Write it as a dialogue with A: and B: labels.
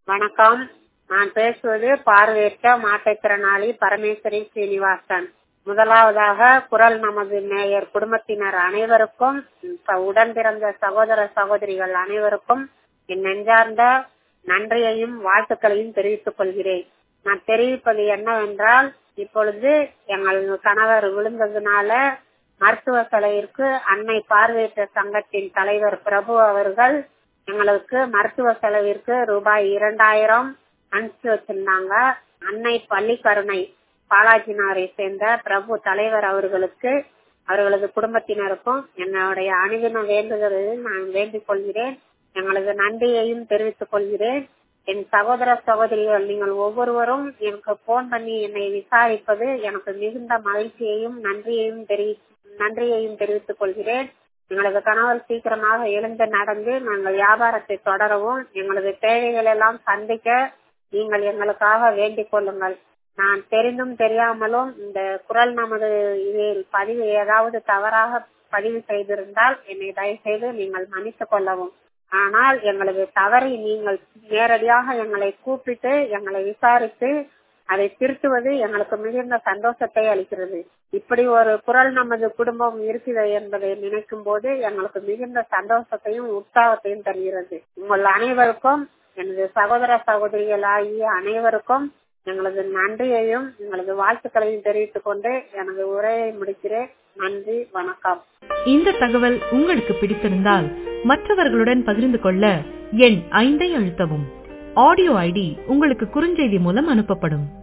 A: வணக்கம் நான் பேசுவது பார்வையற்ற மாற்றுத்திறனாளி பரமேஸ்வரி சீனிவாசன் முதலாவதாக குரல் நமது நேயர் குடும்பத்தினர் அனைவருக்கும் ச- உடன் பிறந்த சகோதர சகோதரிகள் அனைவருக்கும் என் நெஞ்சார்ந்த நன்றியையும் வாழ்த்துக்களையும் தெரிவித்துக் கொள்கிறேன் நான் தெரிவிப்பது என்னவென்றால் இப்பொழுது எங்கள் கணவர் விழுந்ததுனால மருத்துவ செலவிற்கு அன்னை பார்வையற்ற சங்கத்தின் தலைவர் பிரபு அவர்கள் எங்களுக்கு மருத்துவ செலவிற்கு ரூபாய் இரண்டாயிரம் அனுப்பிச்சு வச்சிருந்தாங்க அன்னை பள்ளி கருணை பாலாஜி நகரை சேர்ந்த பிரபு தலைவர் அவர்களுக்கு அவர்களது குடும்பத்தினருக்கும் என்னுடைய அணுகின வேண்டுதலை நான் வேண்டிக் கொள்கிறேன் எங்களது நன்றியையும் தெரிவித்துக் கொள்கிறேன் என் சகோதர சகோதரிகள் நீங்கள் ஒவ்வொருவரும் எனக்கு போன் பண்ணி என்னை விசாரிப்பது எனக்கு மிகுந்த மகிழ்ச்சியையும் நன்றியையும் தெரி நன்றியையும் தெரிவித்துக் கொள்கிறேன் எங்களது கணவர் சீக்கிரமாக எழுந்து நடந்து நாங்கள் வியாபாரத்தை தொடரவும் எங்களது தேவைகள் எல்லாம் சந்திக்க நீங்கள் எங்களுக்காக வேண்டிக் கொள்ளுங்கள் நான் தெரிந்தும் தெரியாமலும் இந்த குரல் நமது இதில் பதிவு ஏதாவது தவறாக பதிவு செய்திருந்தால் என்னை தயவுசெய்து நீங்கள் மன்னித்துக் கொள்ளவும் ஆனால் எங்களது தவறை நீங்கள் நேரடியாக எங்களை கூப்பிட்டு எங்களை விசாரித்து அதை திருத்துவது எங்களுக்கு மிகுந்த சந்தோஷத்தை அளிக்கிறது இப்படி ஒரு குரல் நமது குடும்பம் இருக்குது என்பதை நினைக்கும் போது எங்களுக்கு மிகுந்த சந்தோஷத்தையும் உற்சாகத்தையும் தருகிறது உங்கள் அனைவருக்கும் எனது சகோதர சகோதரிகள் ஆகிய அனைவருக்கும் எங்களது நன்றியையும் எங்களது வாழ்த்துக்களையும் தெரிவித்துக் கொண்டு எனது உரையை முடிக்கிறேன் நன்றி வணக்கம்
B: இந்த தகவல் உங்களுக்கு பிடித்திருந்தால் மற்றவர்களுடன் பகிர்ந்து கொள்ள எண் ஐந்தை அழுத்தவும் ஆடியோ ஐடி உங்களுக்கு குறுஞ்செய்தி மூலம் அனுப்பப்படும்